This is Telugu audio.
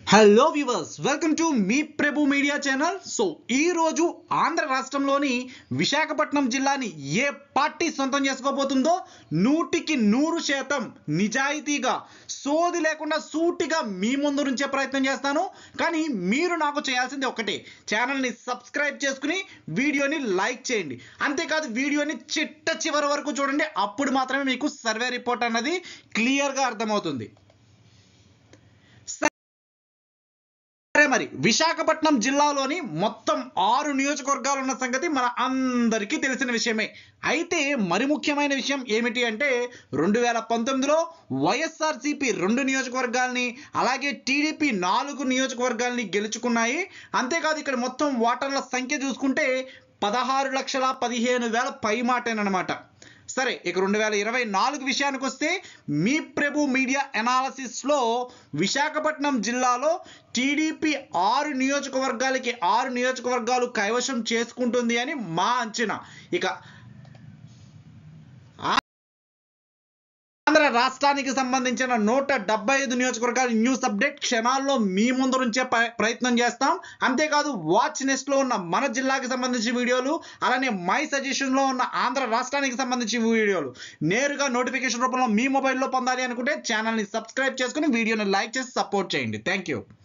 హలో వ్యూవర్స్ వెల్కమ్ టు మీ ప్రభు మీడియా ఛానల్ సో ఈ రోజు ఆంధ్ర రాష్ట్రంలోని విశాఖపట్నం జిల్లాని ఏ పార్టీ సొంతం చేసుకోబోతుందో నూటికి నూరు శాతం నిజాయితీగా సోది లేకుండా సూటిగా మీ ముందు నుంచే ప్రయత్నం చేస్తాను కానీ మీరు నాకు చేయాల్సింది ఒకటే ఛానల్ని సబ్స్క్రైబ్ చేసుకుని వీడియోని లైక్ చేయండి అంతేకాదు వీడియోని చిట్ట చివరి వరకు చూడండి అప్పుడు మాత్రమే మీకు సర్వే రిపోర్ట్ అన్నది క్లియర్గా అర్థమవుతుంది సరే మరి విశాఖపట్నం జిల్లాలోని మొత్తం ఆరు నియోజకవర్గాలు ఉన్న సంగతి మన అందరికీ తెలిసిన విషయమే అయితే మరి ముఖ్యమైన విషయం ఏమిటి అంటే రెండు వేల పంతొమ్మిదిలో వైఎస్ఆర్సీపీ రెండు నియోజకవర్గాల్ని అలాగే టీడీపీ నాలుగు నియోజకవర్గాల్ని గెలుచుకున్నాయి అంతేకాదు ఇక్కడ మొత్తం ఓటర్ల సంఖ్య చూసుకుంటే పదహారు లక్షల పదిహేను వేల పై మాటేనమాట సరే ఇక రెండు వేల ఇరవై నాలుగు విషయానికి వస్తే మీ ప్రభు మీడియా ఎనాలసిస్లో విశాఖపట్నం జిల్లాలో టీడీపీ ఆరు నియోజకవర్గాలకి ఆరు నియోజకవర్గాలు కైవశం చేసుకుంటుంది అని మా అంచనా ఇక ఆంధ్ర రాష్ట్రానికి సంబంధించిన నూట డెబ్బై ఐదు నియోజకవర్గాల న్యూస్ అప్డేట్ క్షణాల్లో మీ ముందు నుంచే ప్ర- ప్రయత్నం చేస్తాం అంతేకాదు వాచ్ నెస్ట్ లో ఉన్న మన జిల్లాకి సంబంధించిన వీడియోలు అలానే మై సజెషన్ లో ఉన్న ఆంధ్ర రాష్ట్రానికి సంబంధించిన వీడియోలు నేరుగా నోటిఫికేషన్ రూపంలో మీ మొబైల్లో పొందాలి అనుకుంటే ఛానల్ని సబ్స్క్రైబ్ చేసుకుని వీడియోని లైక్ చేసి సపోర్ట్ చేయండి థ్యాంక్ యూ